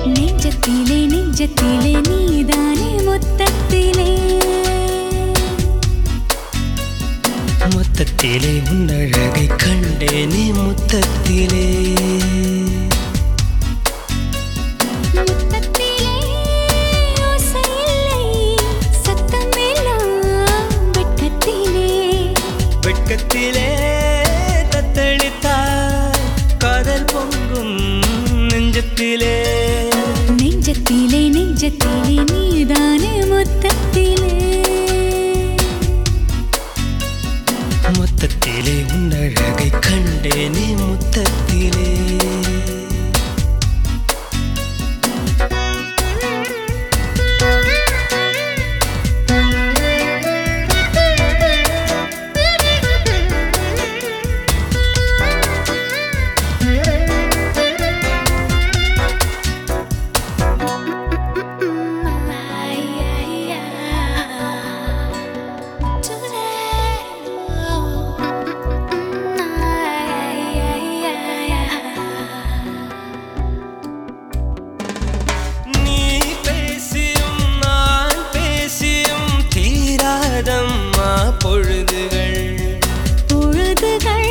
நெஞ்சத்திலே நெஞ்சத்திலே நீதானே மொத்தத்திலே மொத்தத்திலே உன்னழகை கண்டேனே முத்தத்திலே முத்தத்திலே ஓசையில்லை சத்தமெல்லாம் வெட்கத்திலே வெட்கத்திலே தத்தளித்தாய் காதல் பொங்கும் நெஞ்சத்திலே நெஞ்சத்திலே நெஞ்சத்திலே நீதானே மொத்தத்திலே மொத்தத்திலே உன்னழகை கண்டேனே முத்தத்திலே நீ பேசியும் நான் பேசியும் தீராதம்மா பொழுதுகள் பொழுதுகள்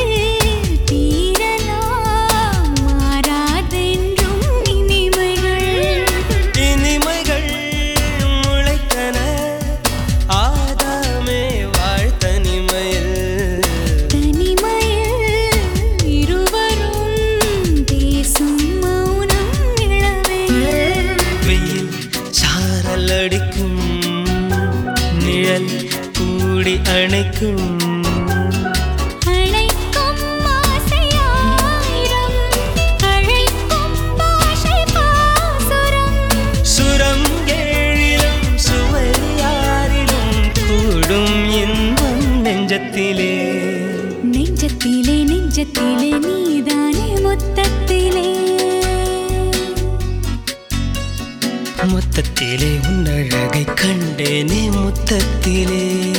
தீரலாம் மாறாதென்றும் இனிமைகள் இனிமைகள் முளைத்தன ஆதாமே வாழ்த்தனிமையில் தனிமையில் இருவரும் பேசும் மௌனம் இளமையில் வெயில் சாரல் அடிக்கும் நிழல் கூடி அணைக்கும் அழைக்கும் ஆசையாயிரம் அழைக்கும் பாஷை பாசுரம் சுரம் ஏழிலும் சுவையாரிலும் கூடும் இன்பம் நெஞ்சத்திலே நெஞ்சத்திலே நெஞ்சத்திலே நீதானே மொத்தத்திலே மொத்தத்திலே உன்னழகை கண்டேனே முத்தத்திலே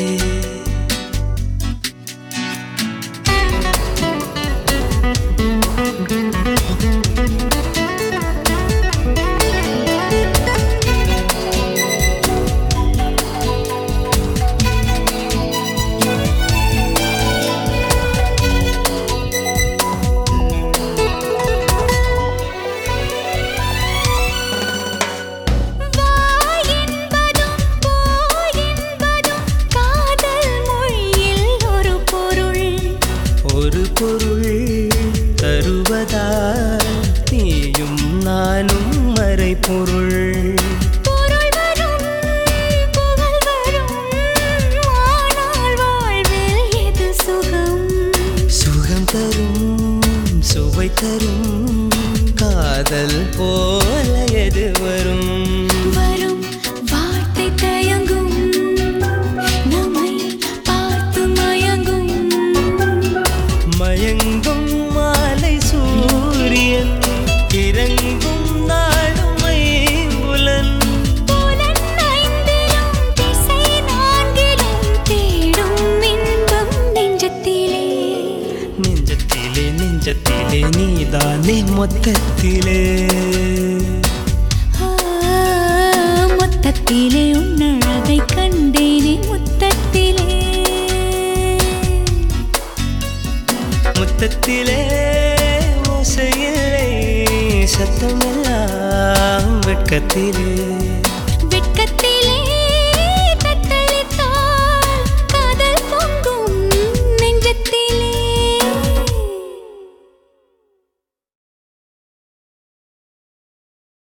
வா என்பதும் போ என்பதும் காதல் மொழியில் ஒரு பொருள் ஒரு பொருள் தருவதால் நீயும் நானும் மறை பொருள் பொருள் வரும் புகழ் வரும் ஆனால் வாழ்வில் எது சுகம் சுகம் தரும் சுவை தரும் காதல் போல எது வரும் வரும் வார்த்தை தயங்கும் நம்மை பார்த்து மயங்கும் மயங்கும் மாலை சூரியன் இறங்கும் நாளுமை புலன் புலன் ஐந்திலும் திசை நான்கிலும் தேடும் இன்பம் நெஞ்சத்திலே நெஞ்சத்திலே நெஞ்சத்திலே நீதானே மொத்தத்திலே ஆ, மொத்தத்திலே உன்னழகை கண்டேனே முத்தத்திலே முத்தத்திலே ஓசையில்லை சத்தமெல்லாம் வெட்கத்திலே